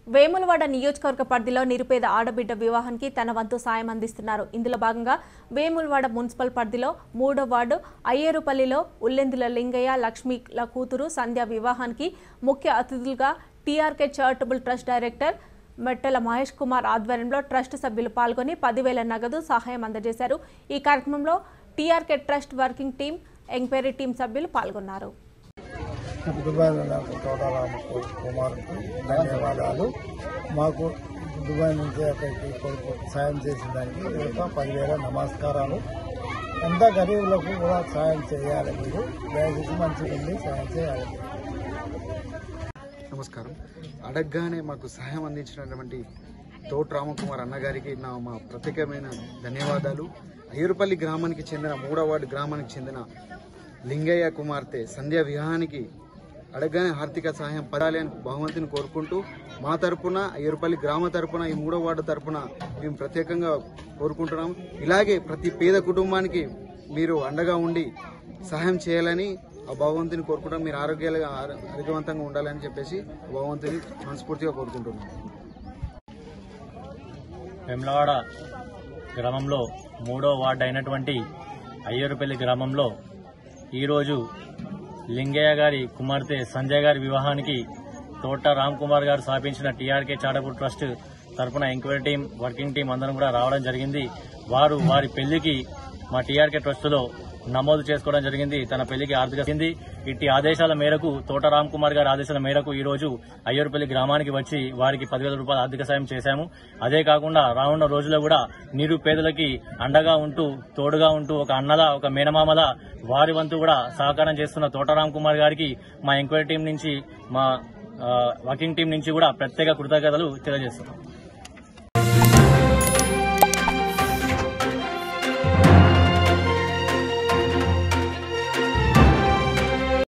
వేములవాడ నియోజకవర్గ పరిధిలో నిరుపేద ఆడబిడ్డ వివాహానికి తన వంతు సాయం అందిస్తున్నారు ఇందులో భాగంగా వేములవాడ మున్సిపల్ పరిధిలో మూడో వార్డు అయ్యేరుపల్లిలో ఉల్లెందుల లింగయ్య లక్ష్మిల కూతురు సంధ్య వివాహానికి ముఖ్య అతిథులుగా TRK charitable trust director Mettala Mahesh Kumar ఆధ్వర్యంలో ట్రస్ట్ సభ్యులు పాల్గొని పదివేల నగదు సహాయం అందజేశారు ఈ కార్యక్రమంలో TRK trust working team enquiry team సభ్యులు పాల్గొన్నారు దుబాయ్లో నాకు తోటరామ కుమార్కి ధన్యవాదాలు మాకు దుబాయ్ నుంచి అక్కడికి కొడుకు సాయం చేసిన దానికి ఒక పదివేల నమస్కారాలు ఎంత గరీబులకు కూడా సాయం చేయాలి మీరు దయచేసి మంచిగా ఉండి సాయం చేయాలి నమస్కారం అడగగానే మాకు సహాయం అందించినటువంటి తోట రామకుమార్ అన్నగారికి నా మా ప్రత్యేకమైన ధన్యవాదాలు అయ్యూరుపల్లి గ్రామానికి చెందిన మూడవ వార్డు గ్రామానికి చెందిన లింగయ్య కుమార్తె సంధ్య వివాహానికి అడగగానే ఆర్థిక సహాయం పడాలి అని భగవంతుని కోరుకుంటూ మా తరపున అయ్యూరుపల్లి గ్రామ తరపున ఈ మూడో వార్డు తరపున మేము ప్రత్యేకంగా కోరుకుంటున్నాం ఇలాగే ప్రతి పేద కుటుంబానికి మీరు అండగా ఉండి సహాయం చేయాలని ఆ భగవంతుని కోరుకుంటాం మీరు ఆరోగ్యాలుగా ఆరో- ఆరోగ్యవంతంగా ఉండాలని చెప్పేసి భగవంతుని మనస్ఫూర్తిగా కోరుకుంటున్నాం వెమ్లవాడ గ్రామంలో మూడో వార్డు అయినటువంటి అయ్యూరుపల్లి గ్రామంలో ఈరోజు లింగయ్య గారి కుమార్తె సంజయ్ గారి వివాహానికి తోట రామ్ కుమార్ గారు స్థాపించిన టీఆర్కే చాటపూర్ ట్రస్ట్ తరపున ఎంక్వైరీ టీం వర్కింగ్ టీం అందరం కూడా రావడం జరిగింది వారు వారి పెళ్లికి మా టీఆర్కే ట్రస్టులో నమోదు చేసుకోవడం జరిగింది తన పెళ్లికి ఆర్థిక చెంది ఇట్టి ఆదేశాల మేరకు తోట రామ్ కుమార్ గారి ఆదేశాల మేరకు ఈ రోజు అయ్యూరుపల్లి గ్రామానికి వచ్చి వారికి పదివేల రూపాయల ఆర్థిక సాయం చేశాము అదే కాకుండా రానున్న రోజుల్లో కూడా నిరుపేదలకి అండగా ఉంటూ తోడుగా ఉంటూ ఒక అన్నలా ఒక మేనమామలా వారి వంతు కూడా సహకారం చేస్తున్న తోట రామ్ కుమార్ గారికి మా ఎంక్వైరీ టీం నుంచి మా ఆ, వర్కింగ్ టీం నుంచి కూడా ప్రత్యేక కృతజ్ఞతలు తెలియజేస్తున్నాం